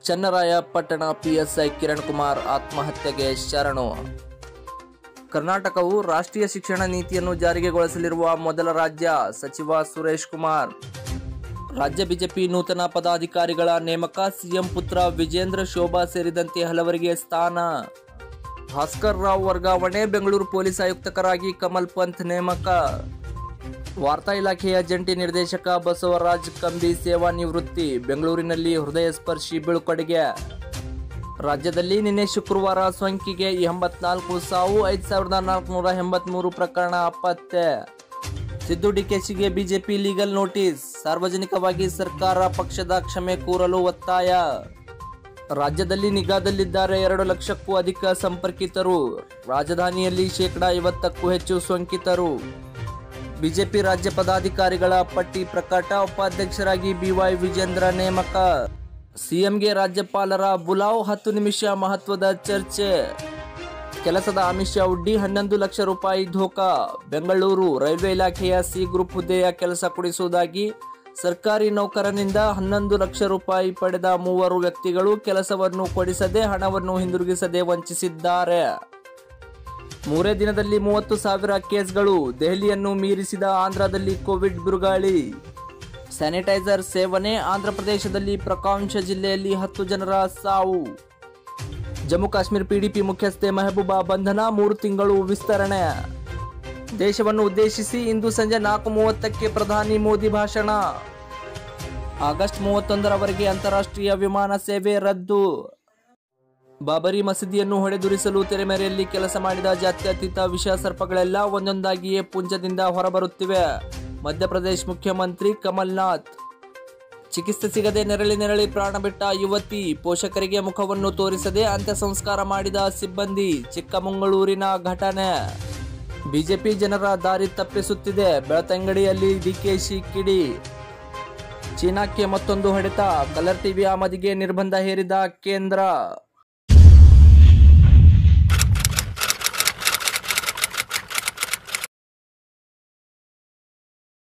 Channarayapatna PSI Kiran Kumar ಆತ್ಮಹತ್ಯೆಗೆ ಶರಣು ಕರ್ನಾಟಕವು ರಾಷ್ಟ್ರೀಯ ಶಿಕ್ಷಣ ನೀತಿಯನ್ನು ಜಾರಿಗೆಗೊಳಿಸಲಿರುವ ಮೊದಲ ರಾಜ್ಯ ಸಚಿವ ಸುರೇಶ್ ಕುಮಾರ್ ರಾಜ್ಯ ಬಿಜೆಪಿ ನೂತನ ಪದಾಧಿಕಾರಿಗಳ ನೇಮಕ ಸಿಎಂ ಪುತ್ರ ವಿಜೇಂದ್ರ ಶೋಭಾ ಸೇರಿದಂತೆ ಹಲವರಿಗೆ ಸ್ಥಾನ ಭಾಸ್ಕರ್ ರಾವ್ ವರ್ಗಾವಣೆ ಬೆಂಗಳೂರು ಪೊಲೀಸ್ ಆಯುಕ್ತಕರಾಗಿ ಕಮಲ್ ಪಂತ್ ನೇಮಕ ವಾರ್ತಾ ಇಲಾಖೆಯ ಜಂಟಿ ನಿರ್ದೇಶಕ ಬಸವರಾಜ್ ಕಂಬಿ ಸೇವಾ ನಿವೃತ್ತಿ ಬೆಂಗಳೂರಿನಲ್ಲಿ ಹೃದಯ ಸ್ಪರ್ಶಿ ಬೀಳ್ಕೊಡುಗೆ ರಾಜ್ಯದಲ್ಲಿ ನಿನ್ನೆ ಶುಕ್ರವಾರ ಸೋಂಕಿಗೆ ಎಂಬತ್ನಾಲ್ಕು ಸಾವು ಐದು ಸಾವಿರದ ನಾಲ್ಕುನೂರ ಎಂಬತ್ಮೂರು ಪ್ರಕರಣ ಪತ್ತೆ ಸಿದ್ದು ಡಿಕೆಶಿಗೆ ಬಿಜೆಪಿ ಲೀಗಲ್ ನೋಟಿಸ್ ಸಾರ್ವಜನಿಕವಾಗಿ ಸರ್ಕಾರ ಪಕ್ಷದ ಕ್ಷಮೆ ಕೂರಲು ಒತ್ತಾಯ ರಾಜ್ಯದಲ್ಲಿ ನಿಗಾದಲ್ಲಿದ್ದಾರೆ ಎರಡು ಲಕ್ಷಕ್ಕೂ ಅಧಿಕ ಸಂಪರ್ಕಿತರು ರಾಜಧಾನಿಯಲ್ಲಿ ಶೇಕಡಾ ಐವತ್ತಕ್ಕೂ ಹೆಚ್ಚು ಸೋಂಕಿತರು ಬಿಜೆಪಿ ರಾಜ್ಯ ಪದಾಧಿಕಾರಿಗಳ ಪಟ್ಟಿ ಪ್ರಕಟ ಉಪಾಧ್ಯಕ್ಷರಾಗಿ ಬಿವೈ ವಿಜೇಂದ್ರ ನೇಮಕ ಸಿಎಂಗೆ ರಾಜ್ಯಪಾಲರ ಬುಲಾವ್ ಹತ್ತು ನಿಮಿಷ ಮಹತ್ವದ ಚರ್ಚೆ ಕೆಲಸದ ಆಮಿಷ ಒಡ್ಡಿ ಹನ್ನೊಂದು ಲಕ್ಷ ರೂಪಾಯಿ ಧೋಕಾ ಬೆಂಗಳೂರು ರೈಲ್ವೆ ಇಲಾಖೆಯ ಸಿ ಗ್ರೂಪ್ ಹುದ್ದೆಯ ಕೆಲಸ ಕೊಡಿಸುವುದಾಗಿ ಸರ್ಕಾರಿ ನೌಕರನಿಂದ ಹನ್ನೊಂದು ಲಕ್ಷ ರೂಪಾಯಿ ಪಡೆದ ಮೂವರು ವ್ಯಕ್ತಿಗಳು ಕೆಲಸವನ್ನು ಕೊಡಿಸದೆ ಹಣವನ್ನು ಹಿಂದಿರುಗಿಸದೆ ವಂಚಿಸಿದ್ದಾರೆ ಮೂರೇ ದಿನದಲ್ಲಿ ಮೂವತ್ತು ಸಾವಿರ ಕೇಸ್ಗಳು ದೆಹಲಿಯನ್ನು ಮೀರಿಸಿದ ಆಂಧ್ರದಲ್ಲಿ ಕೋವಿಡ್ ಬಿರುಗಾಳಿ ಸ್ಯಾನಿಟೈಸರ್ ಸೇವನೆ ಆಂಧ್ರಪ್ರದೇಶದಲ್ಲಿ ಪ್ರಕಾಂಶ ಜಿಲ್ಲೆಯಲ್ಲಿ ಹತ್ತು ಜನರ ಸಾವು ಜಮ್ಮು ಕಾಶ್ಮೀರ ಪಿಡಿಪಿ ಮುಖ್ಯಸ್ಥೆ ಮೆಹಬೂಬಾ ಬಂಧನ ಮೂರು ತಿಂಗಳು ವಿಸ್ತರಣೆ ದೇಶವನ್ನು ಉದ್ದೇಶಿಸಿ ಇಂದು ಸಂಜೆ ನಾಲ್ಕು ಮೂವತ್ತಕ್ಕೆ ಪ್ರಧಾನಿ ಮೋದಿ ಭಾಷಣ ಆಗಸ್ಟ್ ಮೂವತ್ತೊಂದರವರೆಗೆ ಅಂತಾರಾಷ್ಟ್ರೀಯ ವಿಮಾನ ಸೇವೆ ರದ್ದು ಬಾಬರಿ ಮಸೀದಿಯನ್ನು ಹೊಡೆದುರಿಸಲು ತೆರೆಮರೆಯಲ್ಲಿ ಕೆಲಸ ಮಾಡಿದ ಜಾತ್ಯತೀತ ವಿಷ ಸರ್ಪಗಳೆಲ್ಲ ಒಂದೊಂದಾಗಿಯೇ ಪುಂಜದಿಂದ ಹೊರಬರುತ್ತಿವೆ ಮಧ್ಯಪ್ರದೇಶ ಮುಖ್ಯಮಂತ್ರಿ ಕಮಲ್ನಾಥ್ ಚಿಕಿತ್ಸೆ ಸಿಗದೆ ನೆರಳಿ ನೆರಳಿ ಪ್ರಾಣ ಬಿಟ್ಟ ಯುವತಿ ಪೋಷಕರಿಗೆ ಮುಖವನ್ನು ತೋರಿಸದೆ ಅಂತ್ಯ ಸಂಸ್ಕಾರ ಮಾಡಿದ ಸಿಬ್ಬಂದಿ ಚಿಕ್ಕಮಗಳೂರಿನ ಘಟನೆ ಬಿಜೆಪಿ ಜನರ ದಾರಿ ತಪ್ಪಿಸುತ್ತಿದೆ ಬೆಳತಂಗಡಿಯಲ್ಲಿ ಡಿಕೆಶಿ ಕಿಡಿ ಚೀನಾಕ್ಕೆ ಮತ್ತೊಂದು ಹೊಡೆತ ಕಲರ್ ಟಿವಿ ಆಮದಿಗೆ ನಿರ್ಬಂಧ ಹೇರಿದ ಕೇಂದ್ರ